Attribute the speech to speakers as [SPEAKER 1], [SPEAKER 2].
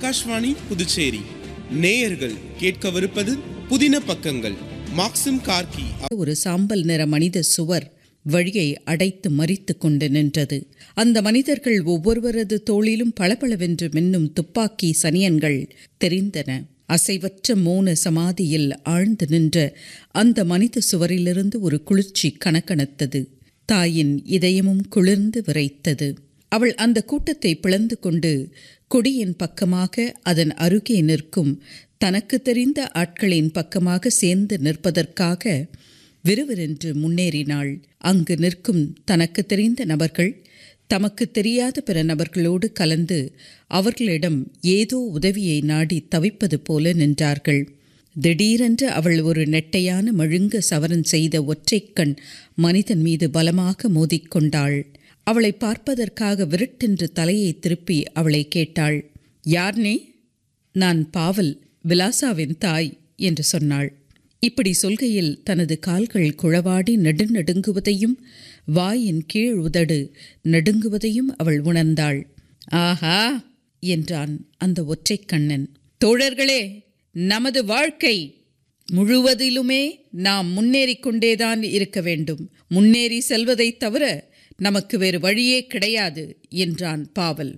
[SPEAKER 1] ஆகாஷ்வாணி புதுச்சேரி நேயர்கள் கேட்கவிருப்பது புதின பக்கங்கள் மாக்சிம் கார்கி
[SPEAKER 2] ஒரு சாம்பல் நிற மனித சுவர் வழியை அடைத்து மறித்து கொண்டு நின்றது அந்த மனிதர்கள் ஒவ்வொருவரது தோளிலும் பளபளவென்று மின்னும் துப்பாக்கி சனியன்கள் தெரிந்தன அசைவற்ற மௌன சமாதியில் ஆழ்ந்து நின்ற அந்த மனித சுவரிலிருந்து ஒரு குளிர்ச்சி கணக்கணத்தது தாயின் இதயமும் குளிர்ந்து விரைத்தது அவள் அந்த கூட்டத்தை பிளந்து கொண்டு கொடியின் பக்கமாக அதன் அருகே நிற்கும் தனக்கு தெரிந்த ஆட்களின் பக்கமாக சேர்ந்து நிற்பதற்காக விறுவிறென்று முன்னேறினாள் அங்கு நிற்கும் தனக்கு தெரிந்த நபர்கள் தமக்கு தெரியாத பிற நபர்களோடு கலந்து அவர்களிடம் ஏதோ உதவியை நாடி தவிப்பது போல நின்றார்கள் திடீரென்று அவள் ஒரு நெட்டையான மழுங்க சவரன் செய்த ஒற்றைக்கண் மனிதன் மீது பலமாக மோதிக்கொண்டாள் அவளை பார்ப்பதற்காக விருட்டென்று தலையை திருப்பி அவளை கேட்டாள் யார் நீ நான் பாவல் விலாசாவின் தாய் என்று சொன்னாள் இப்படி சொல்கையில் தனது கால்கள் குழவாடி நெடுநடுங்குவதையும் வாயின் கீழ் உதடு நடுங்குவதையும் அவள் உணர்ந்தாள் ஆஹா என்றான் அந்த ஒற்றைக் கண்ணன் தோழர்களே நமது வாழ்க்கை முழுவதிலுமே நாம் முன்னேறிக் கொண்டேதான் இருக்க வேண்டும் முன்னேறி செல்வதைத் தவிர நமக்கு வேறு வழியே கிடையாது என்றான் பாவல்